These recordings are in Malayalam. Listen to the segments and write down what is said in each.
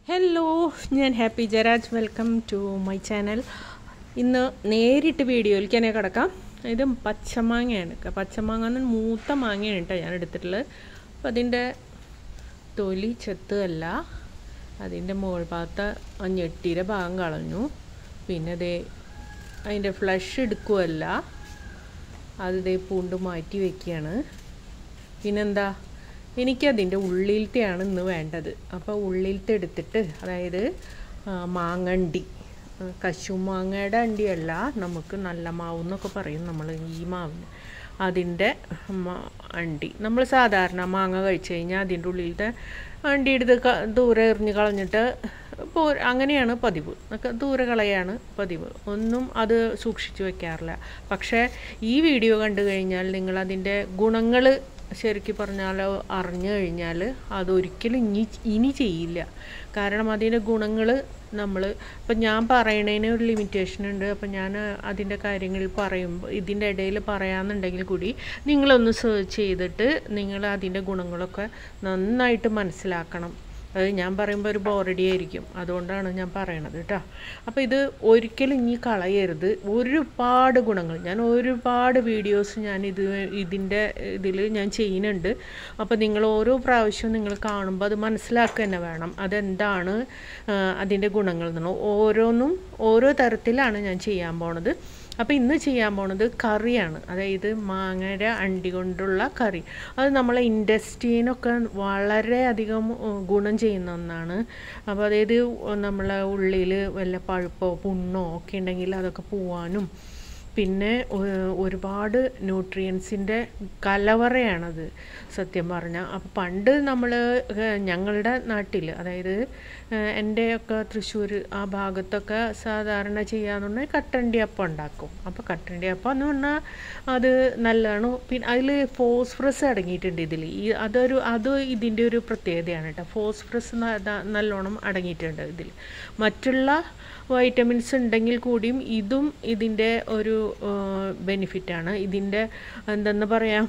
ഹലോ ഞാൻ Happy Jayaraj welcome to my channel ഇന്ന് നേരിട്ട് വീഡിയോയിലേക്ക് തന്നെ കിടക്കാം ഇത് പച്ചമാങ്ങയാണ് ക- പച്ചമാങ്ങ എന്ന് മൂത്ത മാങ്ങയാണ് കേട്ടോ ഞാൻ എടുത്തിട്ടുള്ളത് അപ്പം അതിൻ്റെ തൊലി ചെത്തല്ല അതിൻ്റെ മുകൾ ഭാഗത്തെ ആ ഞെട്ടിയുടെ ഭാഗം കളഞ്ഞു പിന്നെ ദേ അതിൻ്റെ ഫ്ലഷ് എടുക്കുമല്ല അത് ദേ പൂണ്ട് മാറ്റി വെക്കുകയാണ് പിന്നെന്താ എനിക്കതിൻ്റെ ഉള്ളിലത്തെയാണ് ഇന്ന് വേണ്ടത് അപ്പോൾ ഉള്ളിലത്തെ എടുത്തിട്ട് അതായത് ആ, മാങ്ങണ്ടി ആ, കശുമാങ്ങയുടെ അണ്ടിയല്ല നമുക്ക് നല്ല മാവ് എന്നൊക്കെ പറയും നമ്മൾ ഈ മാവിന് അതിൻ്റെ മ- അണ്ടി നമ്മൾ സാധാരണ മാങ്ങ കഴിച്ചു കഴിഞ്ഞാൽ അതിൻ്റെ ഉള്ളിലത്തെ അണ്ടി എടുത്ത് ക- ദൂരെ എറിഞ്ഞ് കളഞ്ഞിട്ട് പോ അങ്ങനെയാണ് പതിവ് ഒക്കെ ദൂരെ കളയാണ് പതിവ് ഒന്നും അത് സൂക്ഷിച്ചു വെക്കാറില്ല പക്ഷേ ഈ വീഡിയോ കണ്ടു കഴിഞ്ഞാൽ നിങ്ങൾ അതിൻ്റെ ഗുണങ്ങൾ ശരിക്കും പറഞ്ഞാൽ അറിഞ്ഞു കഴിഞ്ഞാൽ അതൊരിക്കലും ഇനി ഇനി ചെയ്യില്ല കാരണം അതിൻ്റെ ഗുണങ്ങൾ നമ്മൾ ഇപ്പം ഞാൻ പറയണതിന് ഒരു ലിമിറ്റേഷൻ ഉണ്ട് അപ്പം ഞാൻ അതിൻ്റെ കാര്യങ്ങൾ പറയുമ്പോൾ ഇതിൻ്റെ ഇടയിൽ പറയാമെന്നുണ്ടെങ്കിൽ കൂടി നിങ്ങളൊന്ന് സെർച്ച് ചെയ്തിട്ട് നിങ്ങൾ അതിൻ്റെ ഗുണങ്ങളൊക്കെ നന്നായിട്ട് മനസ്സിലാക്കണം അത് ഞാൻ പറയുമ്പോൾ ഒരു ബോറടി ആയിരിക്കും അതുകൊണ്ടാണ് ഞാൻ പറയണത് കേട്ടോ അപ്പോൾ ഇത് ഒരിക്കലും ഇനി കളയരുത് ഒരുപാട് ഗുണങ്ങൾ ഞാൻ ഒരുപാട് വീഡിയോസ് ഞാൻ ഇത് ഇതിൻ്റെ ഇതിൽ ഞാൻ ചെയ്യുന്നുണ്ട് അപ്പോൾ നിങ്ങൾ ഓരോ പ്രാവശ്യവും നിങ്ങൾ കാണുമ്പോൾ അത് മനസ്സിലാക്കുക തന്നെ വേണം അതെന്താണ് ആ, അതിൻ്റെ ഗുണങ്ങൾ എന്നുള്ളത് ഓരോന്നും ഓരോ തരത്തിലാണ് ഞാൻ ചെയ്യാൻ പോണത് അപ്പോൾ ഇന്ന് ചെയ്യാൻ പോണത് കറിയാണ് അതായത് മാങ്ങയുടെ അണ്ടി കൊണ്ടുള്ള കറി അത് നമ്മളെ ഇൻഡസ്ട്രീനൊക്കെ വളരെയധികം ഉം, ഗുണം ചെയ്യുന്ന ഒന്നാണ് അപ്പോൾ അതായത് നമ്മളെ ഉള്ളിൽ വല്ല പഴുപ്പോ പുണ്ണോ ഒക്കെ ഉണ്ടെങ്കിൽ അതൊക്കെ പോവാനും പിന്നെ ഒ- ഒരുപാട് ന്യൂട്രിയൻസിൻ്റെ കലവറയാണത് സത്യം പറഞ്ഞാൽ അപ്പോൾ പണ്ട് നമ്മൾ ഞങ്ങളുടെ നാട്ടിൽ അതായത് ഏഹ് എൻ്റെയൊക്കെ തൃശ്ശൂർ ആ ഭാഗത്തൊക്കെ സാധാരണ ചെയ്യാന്നുണ്ടെങ്കിൽ കട്ടണ്ടി അപ്പം ഉണ്ടാക്കും അപ്പോൾ കട്ടണ്ടി അപ്പം എന്ന് പറഞ്ഞാൽ അത് നല്ലതാണ് പിന്നെ അതിൽ ഫോസ്ഫറസ് അടങ്ങിയിട്ടുണ്ട് ഇതിൽ ഈ അതൊരു അത് ഇതിൻ്റെ ഒരു പ്രത്യേകതയാണ് കേട്ടോ ഫോസ്ഫറസ് നല്ലോണം അടങ്ങിയിട്ടുണ്ട് ഇതിൽ മറ്റുള്ള വൈറ്റമിൻസ് ഉണ്ടെങ്കിൽ കൂടിയും ഇതും ഇതിൻ്റെ ഒരു ബെനിഫിറ്റാണ് ഇതിൻ്റെ എന്തെന്ന് പറയാം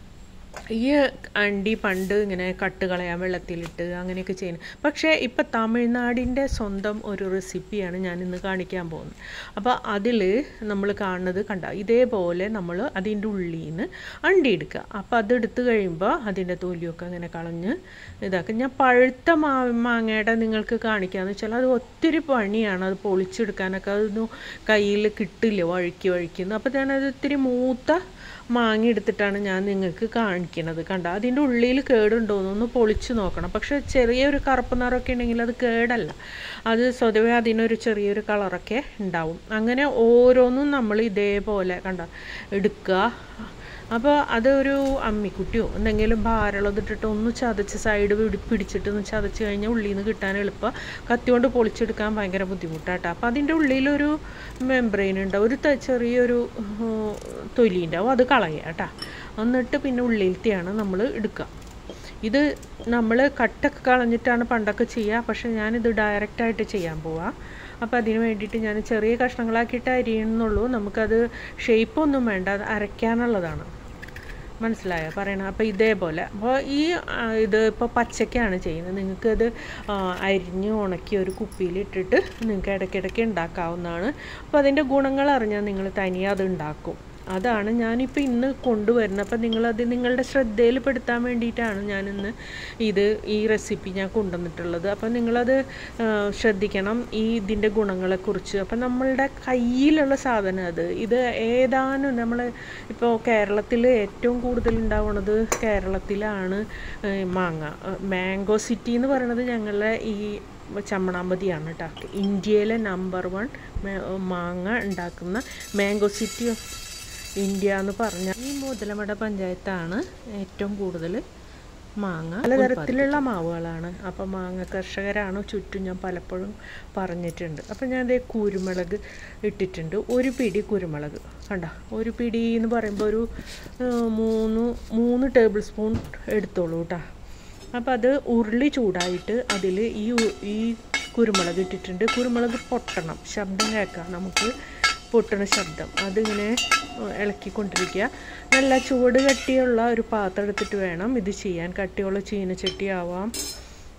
ഈ അണ്ടി പണ്ട് ഇങ്ങനെ കട്ട് കളയാൻ വെള്ളത്തിലിട്ട് അങ്ങനെയൊക്കെ ചെയ്യുന്നത് പക്ഷേ ഇപ്പം തമിഴ്നാടിൻ്റെ സ്വന്തം ഒരു റെസിപ്പിയാണ് ഞാൻ ഇന്ന് കാണിക്കാൻ പോകുന്നത് അപ്പോൾ അതിൽ നമ്മൾ കാണുന്നത് കണ്ട ഇതേപോലെ നമ്മൾ അതിൻ്റെ ഉള്ളിൽ നിന്ന് അണ്ടി എടുക്കുക അപ്പോൾ അതെടുത്ത് കഴിയുമ്പോൾ അതിൻ്റെ തൊലിയൊക്കെ ഇങ്ങനെ കളഞ്ഞ് ഇതാക്കുക ഞാൻ പഴുത്ത മാ മാങ്ങയുടെ നിങ്ങൾക്ക് കാണിക്കാമെന്ന് വെച്ചാൽ അത് ഒത്തിരി പണിയാണ് അത് പൊളിച്ചെടുക്കാനൊക്കെ അതൊന്നും കയ്യിൽ കിട്ടില്ല വഴുക്കി വഴുക്കുന്നു അപ്പോൾ ഞാനത് ഇത്തിരി മൂത്ത മാങ്ങ എടുത്തിട്ടാണ് ഞാൻ നിങ്ങൾക്ക് കാണിക്കുന്നത് കണ്ട അതിൻ്റെ ഉള്ളിൽ കേടുണ്ടോയെന്നൊന്ന് പൊളിച്ച് നോക്കണം പക്ഷേ ചെറിയൊരു കറുപ്പ് നിറമൊക്കെ ഉണ്ടെങ്കിൽ അത് കേടല്ല അത് സ്വതവേ അതിനൊരു ചെറിയൊരു കളറൊക്കെ ഉണ്ടാവും അങ്ങനെ ഓരോന്നും നമ്മൾ ഇതേപോലെ കണ്ട എടുക്കുക അപ്പോൾ അതൊരു അമ്മിക്കുട്ടിയോ എന്തെങ്കിലും ഭാരമുള്ളതിട്ടിട്ട് ഒന്ന് ചതച്ച് സൈഡ് പിടി പിടിച്ചിട്ട് ഒന്ന് ചതച്ച് കഴിഞ്ഞാൽ ഉള്ളിൽ നിന്ന് കിട്ടാൻ എളുപ്പം കത്തി കൊണ്ട് പൊളിച്ചെടുക്കാൻ ഭയങ്കര ബുദ്ധിമുട്ടാട്ടോ അപ്പോൾ അതിൻ്റെ ഉള്ളിലൊരു മെംബ്രെയിൻ ഉണ്ടാവും ഒരു ത- ചെറിയൊരു ഉം, തൊലി ഉണ്ടാവും അത് കളയുക കേട്ടോ എന്നിട്ട് പിന്നെ ഉള്ളിലത്തെയാണ് നമ്മൾ എടുക്കുക ഇത് നമ്മൾ കട്ടൊക്കെ കളഞ്ഞിട്ടാണ് പണ്ടൊക്കെ ചെയ്യുക പക്ഷേ ഞാനിത് ഡയറക്റ്റായിട്ട് ചെയ്യാൻ പോവാ അപ്പോൾ അതിന് വേണ്ടിയിട്ട് ഞാൻ ചെറിയ കഷ്ണങ്ങളാക്കിയിട്ട് അരിയുന്നുള്ളൂ നമുക്കത് ഷേപ്പൊന്നും വേണ്ട അത് അരയ്ക്കാനുള്ളതാണ് മനസ്സിലായോ പറയണത് അപ്പോൾ ഇതേപോലെ അപ്പോൾ ഈ ആ, ഇത് ഇപ്പോൾ പച്ചക്കാണ് ചെയ്യുന്നത് നിങ്ങൾക്കത് ആ, അരിഞ്ഞ് ഉണക്കി ഒരു കുപ്പിയിലിട്ടിട്ട് നിങ്ങൾക്ക് ഇടയ്ക്കിടയ്ക്ക് ഉണ്ടാക്കാവുന്നതാണ് അപ്പോൾ അതിൻ്റെ ഗുണങ്ങൾ അറിഞ്ഞാൽ നിങ്ങൾ തനിയെ അത് ഉണ്ടാക്കും അതാണ് ഞാനിപ്പോൾ ഇന്ന് കൊണ്ടുവരുന്നത് അപ്പം നിങ്ങളത് നിങ്ങളുടെ ശ്രദ്ധയിൽപ്പെടുത്താൻ വേണ്ടിയിട്ടാണ് ഞാനിന്ന് ഇത് ഈ റെസിപ്പി ഞാൻ കൊണ്ടുവന്നിട്ടുള്ളത് അപ്പം നിങ്ങളത് ആ, ശ്രദ്ധിക്കണം ഈ ഇതിൻ്റെ ഗുണങ്ങളെക്കുറിച്ച് അപ്പം നമ്മളുടെ കയ്യിലുള്ള സാധനം അത് ഇത് ഏതാനും നമ്മൾ ഇപ്പോൾ കേരളത്തിൽ ഏറ്റവും കൂടുതൽ ഉണ്ടാവുന്നത് കേരളത്തിലാണ് ഏ, മാങ്ങ മാംഗോ സിറ്റി എന്ന് പറയുന്നത് ഞങ്ങളുടെ ഈ ചമ്മണാമ്പതിയാണ് കേട്ടോ ഇന്ത്യയിലെ നമ്പർ വൺ മാങ്ങ ഉണ്ടാക്കുന്ന മാംഗോ സിറ്റി ഓഫ് ഇന്ത്യ എന്ന് പറഞ്ഞ ഈ മുതലമട പഞ്ചായത്താണ് ഏറ്റവും കൂടുതൽ മാങ്ങ പലതരത്തിലുള്ള മാവുകളാണ് അപ്പം മാങ്ങ കർഷകരാണ് ചുറ്റും ഞാൻ പലപ്പോഴും പറഞ്ഞിട്ടുണ്ട് അപ്പം ഞാൻ അതേ കുരുമുളക് ഇട്ടിട്ടുണ്ട് ഒരു പിടി കുരുമുളക് കണ്ട ഒരു പിടി എന്ന് പറയുമ്പോൾ ഒരു ഏഹ്, മൂന്ന് മൂന്ന് ടേബിൾ സ്പൂൺ എടുത്തോളൂ കേട്ടോ അപ്പോൾ അത് ഉരുളി ചൂടായിട്ട് അതിൽ ഈ ഉ- ഈ കുരുമുളക് ഇട്ടിട്ടുണ്ട് കുരുമുളക് പൊട്ടണം ശബ്ദം കേൾക്കാം നമുക്ക് പൊട്ടണ ശബ്ദം അതിങ്ങനെ ഇളക്കിക്കൊണ്ടിരിക്കുക നല്ല ചുവട് കട്ടിയുള്ള ഒരു പാത്രം എടുത്തിട്ട് വേണം ഇത് ചെയ്യാൻ കട്ടിയുള്ള ചീനച്ചട്ടി ആവാം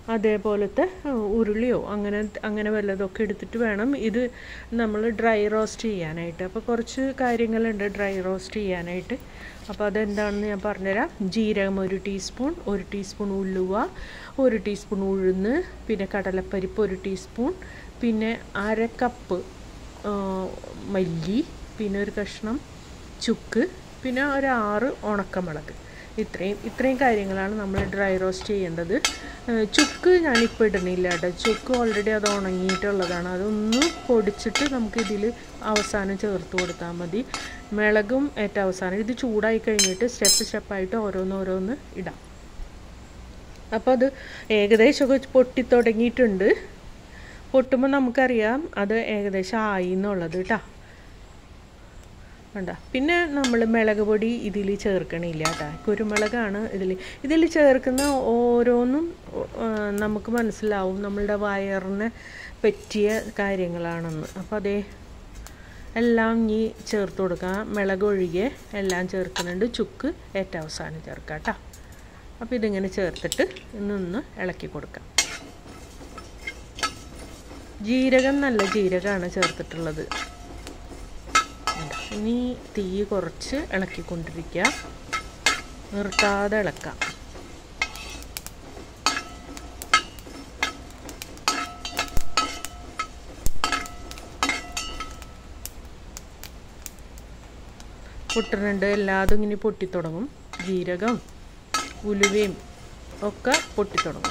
അതേപോലത്തെ ഉരുളിയോ അങ്ങനെ അങ്ങനെ വല്ലതൊക്കെ എടുത്തിട്ട് വേണം ഇത് നമ്മൾ ഡ്രൈ റോസ്റ്റ് ചെയ്യാനായിട്ട് അപ്പോൾ കുറച്ച് കാര്യങ്ങളുണ്ട് ഡ്രൈ റോസ്റ്റ് ചെയ്യാനായിട്ട് അപ്പോൾ അതെന്താണെന്ന് ഞാൻ പറഞ്ഞുതരാം ജീരകം ഒരു ടീസ്പൂൺ ഒരു ടീസ്പൂൺ ഉലുവ ഒരു ടീസ്പൂൺ ഉഴുന്ന് പിന്നെ കടലപ്പരിപ്പ് ഒരു ടീസ്പൂൺ പിന്നെ അര കപ്പ് മല്ലി പിന്നെ ഒരു കഷ്ണം ചുക്ക് പിന്നെ ഒരു ആറ് ഉണക്കമുളക് ഇത്രയും ഇത്രയും കാര്യങ്ങളാണ് നമ്മൾ ഡ്രൈ റോസ്റ്റ് ചെയ്യേണ്ടത് ചുക്ക് ഞാനിപ്പോൾ ഇടുന്നില്ല കേട്ടോ ചുക്ക് ഓൾറെഡി അത് ഉണങ്ങിയിട്ടുള്ളതാണ് അതൊന്ന് പൊടിച്ചിട്ട് നമുക്കിതിൽ അവസാനം ചേർത്ത് കൊടുത്താൽ മതി മിളകും ഏറ്റവും അവസാനം ഇത് ചൂടായി കഴിഞ്ഞിട്ട് സ്റ്റെപ്പ് സ്റ്റെപ്പായിട്ട് ഓരോന്ന് ഓരോന്ന് ഇടാം അപ്പോൾ അത് ഏകദേശമൊക്കെ പൊട്ടി തുടങ്ങിയിട്ടുണ്ട് പൊട്ടുമ്പോൾ നമുക്കറിയാം അത് ഏകദേശം ആയി എന്നുള്ളത് കേട്ടോ വേണ്ട പിന്നെ നമ്മൾ മുളക് പൊടി ഇതിൽ ചേർക്കണില്ല കേട്ടോ കുരുമുളകാണ് ഇതിൽ ഇതിൽ ചേർക്കുന്ന ഓരോന്നും നമുക്ക് മനസ്സിലാവും നമ്മളുടെ വയറിന് പറ്റിയ കാര്യങ്ങളാണെന്ന് അപ്പോൾ അതേ എല്ലാം ഇനി ചേർത്ത് കൊടുക്കാം മുളക് ഒഴികെ എല്ലാം ചേർക്കുന്നുണ്ട് ചുക്ക് ഏറ്റവും അവസാനം ചേർക്കാം കേട്ടോ അപ്പോൾ ഇതിങ്ങനെ ചേർത്തിട്ട് ഇന്നൊന്ന് ഇളക്കി കൊടുക്കാം ജീരകം നല്ല ജീരകമാണ് ചേർത്തിട്ടുള്ളത് ഇനി തീ കുറച്ച് ഇളക്കിക്കൊണ്ടിരിക്കുക നിർത്താതെ ഇളക്കാം പൊട്ടുന്നുണ്ട് എല്ലാതും ഇങ്ങനെ പൊട്ടിത്തുടങ്ങും ജീരകം ഉലുവയും ഒക്കെ പൊട്ടിത്തുടങ്ങും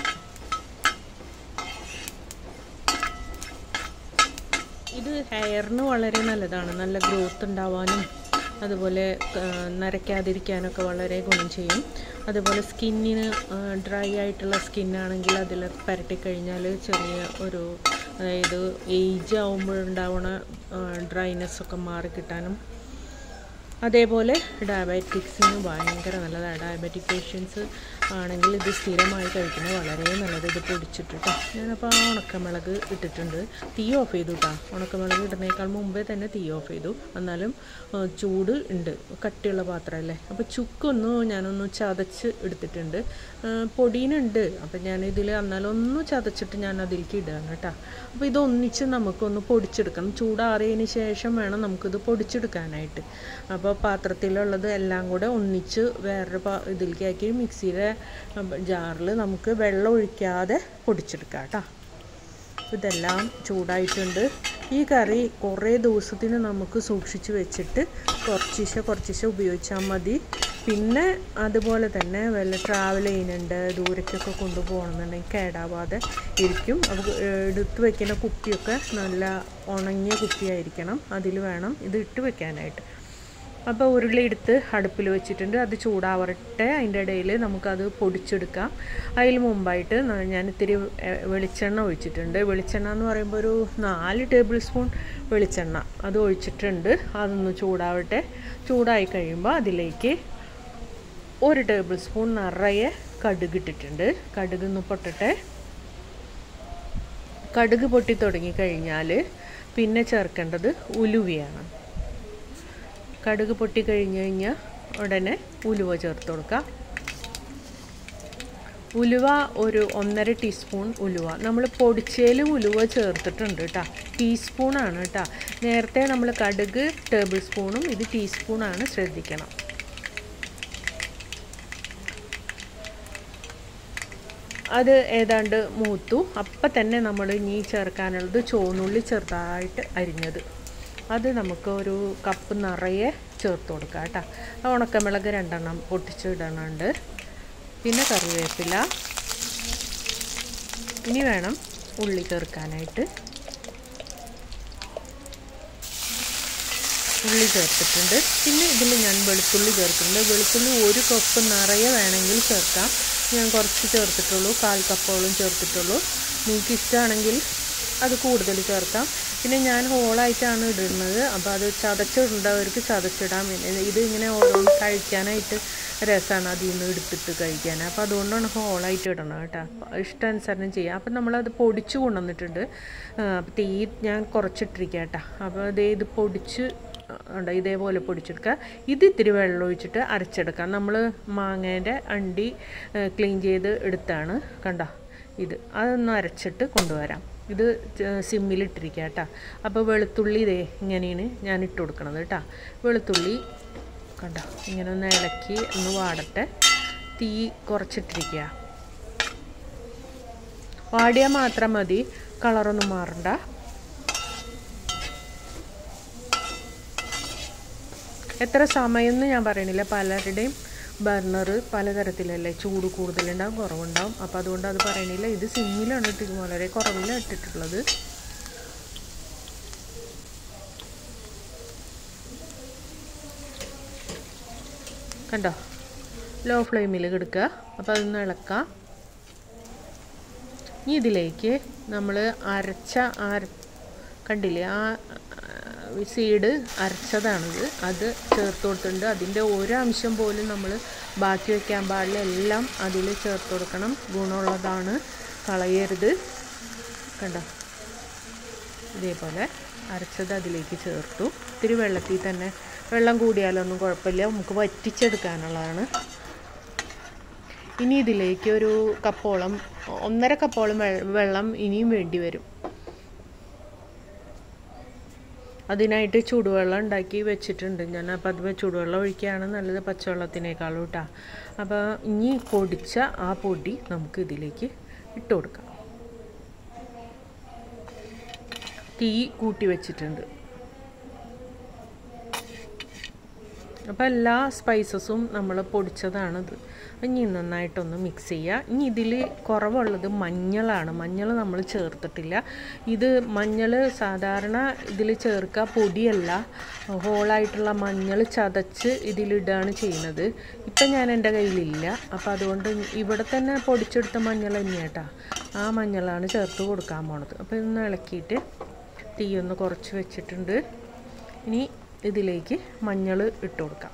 ഇത് ഹെയറിന് വളരെ നല്ലതാണ് നല്ല ഗ്രോത്ത് ഉണ്ടാവാനും അതുപോലെ നരയ്ക്കാതിരിക്കാനൊക്കെ വളരെ ഗുണം ചെയ്യും അതുപോലെ സ്കിന്നിന് ഡ്രൈ ആയിട്ടുള്ള സ്കിന്നാണെങ്കിൽ അതിൽ പരട്ടിക്കഴിഞ്ഞാൽ ചെറിയ ഒരു അതായത് ഏജ് ആകുമ്പോഴുണ്ടാവുന്ന ഡ്രൈനെസ് ഒക്കെ മാറിക്കിട്ടാനും അതേപോലെ ഡയബറ്റിക്സിന് ഭയങ്കര നല്ലതാണ് ഡയബറ്റിക് പേഷ്യൻസ് ആണെങ്കിൽ ഇത് സ്ഥിരമായി കഴിക്കുന്നത് വളരെ നല്ലത് ഇത് പൊടിച്ചിട്ടിട്ട് ഞാനപ്പോൾ ആ ഉണക്കമുളക് ഇട്ടിട്ടുണ്ട് തീ ഓഫ് ചെയ്തു കേട്ടോ ഉണക്കമുളക് ഇടുന്നേക്കാൾ മുമ്പേ തന്നെ തീ ഓഫ് ചെയ്തു എന്നാലും ചൂട് ഉണ്ട് കട്ടിയുള്ള പാത്രമല്ലേ അപ്പോൾ ചുക്കൊന്ന് ഞാനൊന്ന് ചതച്ച് എടുത്തിട്ടുണ്ട് പൊടീനുണ്ട് അപ്പം ഞാനിതിൽ എന്നാലും ഒന്ന് ചതച്ചിട്ട് ഞാൻ അതിലേക്ക് ഇടുകയാണ് കേട്ടോ അപ്പോൾ ഇതൊന്നിച്ച് നമുക്കൊന്ന് പൊടിച്ചെടുക്കണം ചൂടാറിയതിന് ശേഷം വേണം നമുക്കിത് പൊടിച്ചെടുക്കാനായിട്ട് അപ്പോൾ പാത്രത്തിലുള്ളത് എല്ലാം കൂടെ ഒന്നിച്ച് വേറൊരു പാ ഇതിലേക്കാക്കി മിക്സിയുടെ ജാറിൽ നമുക്ക് വെള്ളം ഒഴിക്കാതെ പൊടിച്ചെടുക്കാം കേട്ടോ ഇതെല്ലാം ചൂടായിട്ടുണ്ട് ഈ കറി കുറേ ദിവസത്തിന് നമുക്ക് സൂക്ഷിച്ച് വെച്ചിട്ട് കുറച്ചിശ കുറച്ചിശ ഉപയോഗിച്ചാൽ മതി പിന്നെ അതുപോലെ തന്നെ വല്ല ട്രാവൽ ചെയ്യുന്നുണ്ട് ദൂരേക്കൊക്കെ കൊണ്ടുപോകണമെന്നുണ്ടെങ്കിൽ കേടാവാതെ ഇരിക്കും അപ്പോൾ എടുത്ത് വെക്കുന്ന കുപ്പിയൊക്കെ നല്ല ഉണങ്ങിയ കുപ്പിയായിരിക്കണം അതിൽ വേണം ഇത് ഇട്ട് വെക്കാനായിട്ട് അപ്പോൾ ഉരുളി എടുത്ത് അടുപ്പിൽ വെച്ചിട്ടുണ്ട് അത് ചൂടാവട്ടെ അതിൻ്റെ ഇടയിൽ നമുക്കത് പൊടിച്ചെടുക്കാം അതിൽ മുമ്പായിട്ട് ഞാൻ ഇത്തിരി വെളിച്ചെണ്ണ ഒഴിച്ചിട്ടുണ്ട് വെളിച്ചെണ്ണ എന്ന് പറയുമ്പോൾ ഒരു നാല് ടേബിൾ സ്പൂൺ വെളിച്ചെണ്ണ അത് ഒഴിച്ചിട്ടുണ്ട് അതൊന്ന് ചൂടാവട്ടെ ചൂടായി കഴിയുമ്പോൾ അതിലേക്ക് ഒരു ടേബിൾ സ്പൂൺ നിറയെ കടുക് ഇട്ടിട്ടുണ്ട് കടുക് ഒന്ന് പൊട്ടട്ടെ കടുക് പൊട്ടി തുടങ്ങി കഴിഞ്ഞാൽ പിന്നെ ചേർക്കേണ്ടത് ഉലുവയാണ് കടുക് പൊട്ടി കഴിഞ്ഞ് കഴിഞ്ഞാൽ ഉടനെ ഉലുവ ചേർത്ത് കൊടുക്കാം ഉലുവ ഒരു ഒന്നര ടീസ്പൂൺ ഉലുവ നമ്മൾ പൊടിച്ചേലും ഉലുവ ചേർത്തിട്ടുണ്ട് കേട്ടോ ടീസ്പൂണാണ് കേട്ടോ നേരത്തെ നമ്മൾ കടുക് ടേബിൾ സ്പൂണും ഇത് ടീസ്പൂണാണ് ശ്രദ്ധിക്കണം അത് ഏതാണ്ട് മൂത്തു അപ്പം തന്നെ നമ്മൾ ഇനി ചേർക്കാനുള്ളത് ചുവന്നുള്ളി ചെറുതായിട്ട് അരിഞ്ഞത് അത് നമുക്ക് ഒരു കപ്പ് നിറയെ ചേർത്ത് കൊടുക്കാം കേട്ടോ ഉണക്കമുളക് രണ്ടെണ്ണം പൊട്ടിച്ചിടണുണ്ട് പിന്നെ കറിവേപ്പില ഇനി വേണം ഉള്ളി ചേർക്കാനായിട്ട് ഉള്ളി ചേർത്തിട്ടുണ്ട് പിന്നെ ഇതിൽ ഞാൻ വെളുത്തുള്ളി ചേർക്കുന്നുണ്ട് വെളുത്തുള്ളി ഒരു കപ്പ് നിറയെ വേണമെങ്കിൽ ചേർക്കാം ഞാൻ കുറച്ച് ചേർത്തിട്ടുള്ളൂ കാൽ കപ്പോളം ചേർത്തിട്ടുള്ളൂ നിങ്ങൾക്ക് ഇഷ്ടമാണെങ്കിൽ അത് കൂടുതൽ ചേർക്കാം പിന്നെ ഞാൻ ഹോളായിട്ടാണ് ഇടുന്നത് അപ്പോൾ അത് ചതച്ചിടേണ്ടവർക്ക് ചതച്ചിടാം ഇത് ഇങ്ങനെ ഓരോന്ന് കഴിക്കാനായിട്ട് രസമാണ് അതിൽ നിന്ന് എടുത്തിട്ട് കഴിക്കാൻ അപ്പോൾ അതുകൊണ്ടാണ് ഹോളായിട്ട് ഇടണം കേട്ടോ ഇഷ്ടാനുസരണം ചെയ്യാം അപ്പം നമ്മളത് പൊടിച്ച് കൊണ്ടുവന്നിട്ടുണ്ട് അപ്പോൾ തീ ഞാൻ കുറച്ചിട്ടിരിക്കാം കേട്ടോ അപ്പോൾ അതേ ഇത് പൊടിച്ച് ഉണ്ട് ഇതേപോലെ പൊടിച്ചെടുക്കുക ഇത് ഇത്തിരി വെള്ളം ഒഴിച്ചിട്ട് അരച്ചെടുക്കാം നമ്മൾ മാങ്ങേൻ്റെ അണ്ടി ക്ലീൻ ചെയ്ത് എടുത്താണ് കണ്ടോ ഇത് അതൊന്ന് അരച്ചിട്ട് കൊണ്ടുവരാം ഇത് സിമ്മിലിട്ടിരിക്കുക കേട്ടോ അപ്പോൾ വെളുത്തുള്ളി ഇതേ ഇങ്ങനെയാണ് ഞാൻ ഇട്ട് കൊടുക്കണത് കേട്ടോ വെളുത്തുള്ളി കണ്ടോ ഇങ്ങനെ ഒന്ന് ഇളക്കി ഒന്ന് വാടട്ടെ തീ കുറച്ചിട്ടിരിക്കുക വാടിയാൽ മാത്രം മതി കളറൊന്നും മാറണ്ട എത്ര സമയമെന്ന് ഞാൻ പറയണില്ല പലരുടെയും ബർണർ പലതരത്തിലല്ലേ ചൂട് കൂടുതലുണ്ടാവും കുറവുണ്ടാവും അപ്പോൾ അതുകൊണ്ട് അത് പറയണില്ല ഇത് സിമ്മിലാണ് ഇട്ട് വളരെ കുറവിലാണ് ഇട്ടിട്ടുള്ളത് കണ്ടോ ലോ ഫ്ലെയിമിൽ കിടക്കുക അപ്പോൾ അതൊന്ന് ഇളക്കാം ഇനി ഇതിലേക്ക് നമ്മൾ അരച്ച അര കണ്ടില്ലേ ആ സീഡ് അരച്ചതാണിത് അത് ചേർത്ത് കൊടുത്തിട്ടുണ്ട് അതിൻ്റെ ഒരംശം പോലും നമ്മൾ ബാക്കി വയ്ക്കാൻ പാടില്ല എല്ലാം അതിൽ ചേർത്ത് കൊടുക്കണം ഗുണമുള്ളതാണ് കളയരുത് കണ്ടോ ഇതേപോലെ അരച്ചത് അതിലേക്ക് ചേർത്തു ഇത്തിരി വെള്ളത്തിൽ തന്നെ വെള്ളം കൂടിയാലൊന്നും കുഴപ്പമില്ല നമുക്ക് വറ്റിച്ചെടുക്കാനുള്ളതാണ് ഇനി ഇതിലേക്ക് ഒരു കപ്പോളം ഒന്നര കപ്പോളം വെള്ളം ഇനിയും വേണ്ടി വരും അതിനായിട്ട് ചൂടുവെള്ളം ഉണ്ടാക്കി വെച്ചിട്ടുണ്ട് ഞാൻ അപ്പോൾ അത് ചൂടുവെള്ളം ഒഴിക്കുകയാണ് നല്ലത് പച്ചവെള്ളത്തിനേക്കാളും കേട്ടോ അപ്പോൾ ഇനി പൊടിച്ച ആ പൊടി നമുക്ക് ഇതിലേക്ക് ഇട്ട് കൊടുക്കാം തീ കൂട്ടി വെച്ചിട്ടുണ്ട് അപ്പോൾ എല്ലാ സ്പൈസസും നമ്മൾ പൊടിച്ചതാണിത് ഇനി നന്നായിട്ടൊന്ന് മിക്സ് ചെയ്യുക ഇനി ഇതിൽ കുറവുള്ളത് മഞ്ഞളാണ് മഞ്ഞൾ നമ്മൾ ചേർത്തിട്ടില്ല ഇത് മഞ്ഞൾ സാധാരണ ഇതിൽ ചേർക്കുക പൊടിയല്ല ഹോളായിട്ടുള്ള മഞ്ഞൾ ചതച്ച് ഇതിലിടുകയാണ് ചെയ്യുന്നത് ഇപ്പം ഞാൻ എൻ്റെ കയ്യിലില്ല അപ്പോൾ അതുകൊണ്ട് ഇവിടെ തന്നെ പൊടിച്ചെടുത്ത മഞ്ഞൾ തന്നെയാട്ടാ ആ മഞ്ഞളാണ് ചേർത്ത് കൊടുക്കാൻ പോണത് അപ്പോൾ ഇതൊന്ന് ഇളക്കിയിട്ട് തീ ഒന്ന് കുറച്ച് വെച്ചിട്ടുണ്ട് ഇനി ഇതിലേക്ക് മഞ്ഞൾ ഇട്ട് കൊടുക്കാം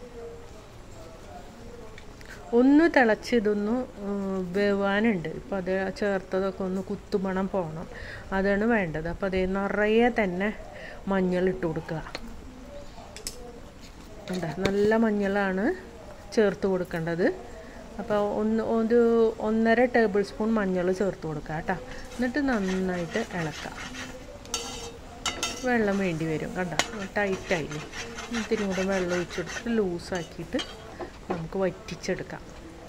ഒന്ന് തിളച്ച് ഇതൊന്ന് വേവാനുണ്ട് ഇപ്പോൾ അത് ചേർത്തതൊക്കെ ഒന്ന് കുത്തുമണം പോകണം അതാണ് വേണ്ടത് അപ്പോൾ അതേ നിറയെ തന്നെ മഞ്ഞൾ ഇട്ട് കൊടുക്കുക എന്താ നല്ല മഞ്ഞളാണ് ചേർത്ത് കൊടുക്കേണ്ടത് അപ്പോൾ ഒന്ന് ഒരു ഒന്നര ടേബിൾ സ്പൂൺ മഞ്ഞൾ ചേർത്ത് കൊടുക്കുക കേട്ടോ എന്നിട്ട് നന്നായിട്ട് ഇളക്കാം വെള്ളം വേണ്ടി വരും കണ്ട ടൈറ്റായില്ലേ ഇത്തിരി കൂടെ വെള്ളം ഒഴിച്ചെടുത്തിട്ട് ലൂസാക്കിയിട്ട് നമുക്ക് വറ്റിച്ചെടുക്കാം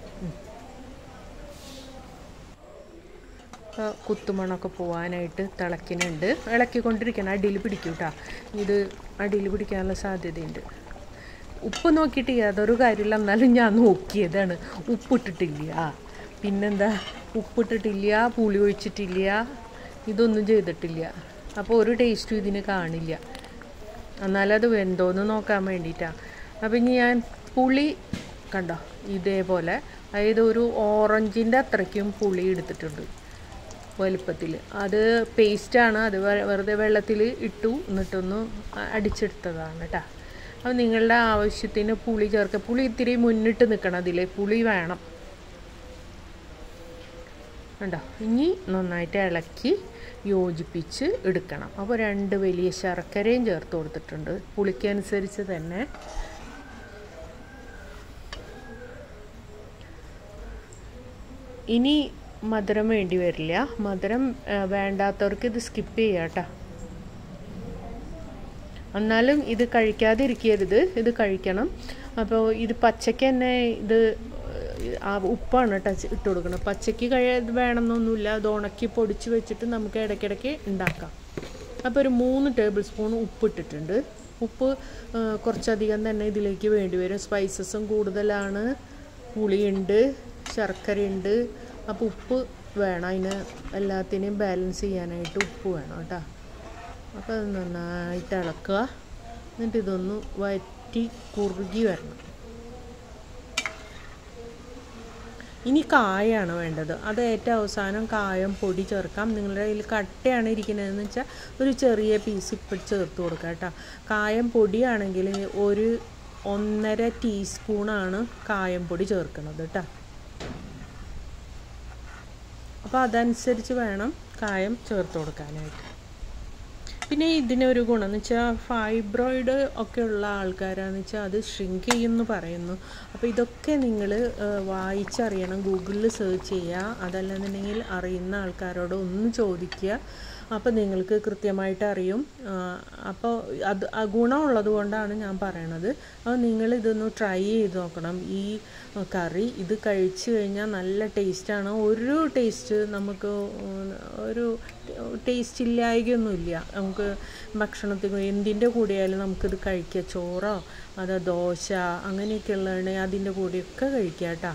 ഇപ്പോൾ കുത്തുമണമൊക്കെ പോകാനായിട്ട് തിളക്കിനുണ്ട് ഇളക്കിക്കൊണ്ടിരിക്കണം അടിയിൽ പിടിക്കും കേട്ടോ ഇത് അടിയിൽ പിടിക്കാനുള്ള സാധ്യതയുണ്ട് ഉപ്പ് നോക്കിയിട്ട് യാതൊരു കാര്യമില്ല എന്നാലും ഞാൻ നോക്കിയതാണ് ഉപ്പിട്ടിട്ടില്ല പിന്നെന്താ ഉപ്പിട്ടിട്ടില്ല പുളി ഒഴിച്ചിട്ടില്ല ഇതൊന്നും ചെയ്തിട്ടില്ല അപ്പോൾ ഒരു ടേസ്റ്റും ഇതിന് കാണില്ല എന്നാലത് വെന്തോന്ന് നോക്കാൻ വേണ്ടിയിട്ടാണ് അപ്പം ഇനി ഞാൻ പുളി കണ്ടോ ഇതേപോലെ അതായത് ഒരു ഓറഞ്ചിൻ്റെ അത്രയ്ക്കും പുളി എടുത്തിട്ടുണ്ട് വലുപ്പത്തിൽ അത് പേസ്റ്റാണ് അത് വെറുതെ വെള്ളത്തിൽ ഇട്ടു എന്നിട്ടൊന്ന് അടിച്ചെടുത്തതാണ് കേട്ടോ അപ്പോൾ നിങ്ങളുടെ ആവശ്യത്തിന് പുളി ചേർക്കുക പുളി ഇത്തിരി മുന്നിട്ട് നിൽക്കണം അതിൽ പുളി വേണം കണ്ടോ ഇനി നന്നായിട്ട് ഇളക്കി യോജിപ്പിച്ച് എടുക്കണം അപ്പോൾ രണ്ട് വലിയ ശർക്കരയും ചേർത്ത് കൊടുത്തിട്ടുണ്ട് പുളിക്കനുസരിച്ച് തന്നെ ഇനി മധുരം വേണ്ടി വരില്ല മധുരം വേണ്ടാത്തവർക്ക് ഇത് സ്കിപ്പ് ചെയ്യാം കേട്ടോ എന്നാലും ഇത് കഴിക്കാതിരിക്കരുത് ഇത് കഴിക്കണം അപ്പോൾ ഇത് പച്ചയ്ക്ക് തന്നെ ഇത് ആ ഉപ്പാണ് കേട്ടോ ഇട്ട് കൊടുക്കണം പച്ചയ്ക്ക് കഴി വേണമെന്നൊന്നുമില്ല അത് ഉണക്കി പൊടിച്ച് വെച്ചിട്ട് നമുക്ക് ഇടയ്ക്കിടയ്ക്ക് ഉണ്ടാക്കാം അപ്പോൾ ഒരു മൂന്ന് ടേബിൾ സ്പൂൺ ഉപ്പ് ഇട്ടിട്ടുണ്ട് ഉപ്പ് കുറച്ചധികം തന്നെ ഇതിലേക്ക് വേണ്ടി വരും സ്പൈസസും കൂടുതലാണ് പുളിയുണ്ട് ശർക്കരയുണ്ട് അപ്പോൾ ഉപ്പ് വേണം അതിന് എല്ലാത്തിനെയും ബാലൻസ് ചെയ്യാനായിട്ട് ഉപ്പ് വേണം കേട്ടോ അപ്പോൾ അത് നന്നായിട്ട് ഇളക്കുക എന്നിട്ട് ഇതൊന്ന് വറ്റി കുറുകി വരണം ഇനി കായാണ് വേണ്ടത് അത് ഏറ്റവും അവസാനം കായം പൊടി ചേർക്കാം നിങ്ങളുടെ കയ്യിൽ കട്ടയാണ് ഇരിക്കുന്നതെന്ന് വെച്ചാൽ ഒരു ചെറിയ പീസ് ഇപ്പം ചേർത്ത് കൊടുക്കുക കേട്ടോ കായം പൊടിയാണെങ്കിൽ ഒരു ഒന്നര ടീസ്പൂണാണ് കായം പൊടി ചേർക്കുന്നത് കേട്ടോ അപ്പോൾ അതനുസരിച്ച് വേണം കായം ചേർത്ത് കൊടുക്കാനായിട്ട് പിന്നെ ഇതിനൊരു ഗുണം എന്ന് വെച്ചാൽ ഫൈബ്രോയിഡ് ഒക്കെ ഉള്ള ആൾക്കാരാന്ന് വെച്ചാൽ അത് ഷ്രിങ്ക് ചെയ്യുമെന്ന് പറയുന്നു അപ്പോൾ ഇതൊക്കെ നിങ്ങൾ വായിച്ചറിയണം ഗൂഗിളിൽ സെർച്ച് ചെയ്യുക അതല്ലെന്നുണ്ടെങ്കിൽ അറിയുന്ന ആൾക്കാരോട് ഒന്ന് ചോദിക്കുക അപ്പോൾ നിങ്ങൾക്ക് കൃത്യമായിട്ട് അറിയും അപ്പോൾ അത് ആ ഗുണമുള്ളത് കൊണ്ടാണ് ഞാൻ പറയണത് അപ്പോൾ നിങ്ങൾ ഇതൊന്ന് ട്രൈ ചെയ്ത് നോക്കണം ഈ കറി ഇത് കഴിച്ചു കഴിഞ്ഞാൽ നല്ല ടേസ്റ്റാണ് ഒരു ടേസ്റ്റ് നമുക്ക് ഒരു ടേസ്റ്റ് ഇല്ലായ്കയൊന്നുമില്ല നമുക്ക് ഭക്ഷണത്തിന് എന്തിൻ്റെ കൂടെയായാലും നമുക്കിത് കഴിക്കുക ചോറോ അതോ ദോശ അങ്ങനെയൊക്കെ ഉള്ളതാണെങ്കിൽ അതിൻ്റെ കൂടെയൊക്കെ കഴിക്കാം കേട്ടോ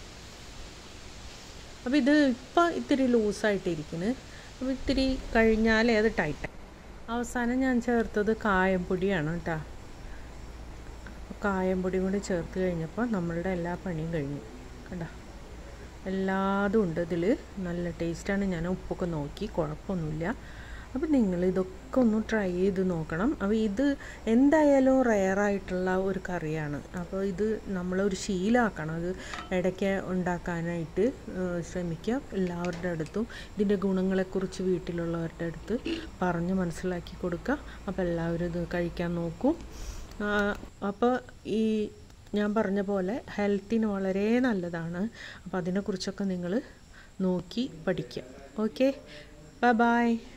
അപ്പോൾ ഇത് ഇപ്പം ഇത്തിരി ലൂസായിട്ടിരിക്കുന്നു അപ്പോൾ ഇത്തിരി കഴിഞ്ഞാലേ അത് ടൈറ്റ് അവസാനം ഞാൻ ചേർത്തത് കായംപൊടിയാണ് കേട്ടോ കായംപൊടി കൂടി ചേർത്ത് കഴിഞ്ഞപ്പോൾ നമ്മളുടെ എല്ലാ പണിയും കഴിഞ്ഞു കണ്ടോ എല്ലാതും ഉണ്ട് ഇതിൽ നല്ല ടേസ്റ്റാണ് ഞാൻ ഉപ്പൊക്കെ നോക്കി കുഴപ്പമൊന്നുമില്ല അപ്പോൾ നിങ്ങൾ ഇതൊക്കെ ഒന്ന് ട്രൈ ചെയ്ത് നോക്കണം അപ്പോൾ ഇത് എന്തായാലും റെയറായിട്ടുള്ള ഒരു കറിയാണ് അപ്പോൾ ഇത് നമ്മളൊരു ശീലമാക്കണം അത് ഇടയ്ക്ക് ഉണ്ടാക്കാനായിട്ട് ശ്രമിക്കുക എല്ലാവരുടെ അടുത്തും ഇതിൻ്റെ ഗുണങ്ങളെക്കുറിച്ച് വീട്ടിലുള്ളവരുടെ അടുത്ത് പറഞ്ഞ് മനസ്സിലാക്കി കൊടുക്കുക അപ്പോൾ എല്ലാവരും ഇത് കഴിക്കാൻ നോക്കൂ അപ്പോൾ ഈ ഞാൻ പറഞ്ഞ പോലെ ഹെൽത്തിന് വളരെ നല്ലതാണ് അപ്പോൾ അതിനെക്കുറിച്ചൊക്കെ നിങ്ങൾ നോക്കി പഠിക്കുക ഓക്കെ ബൈ ബൈ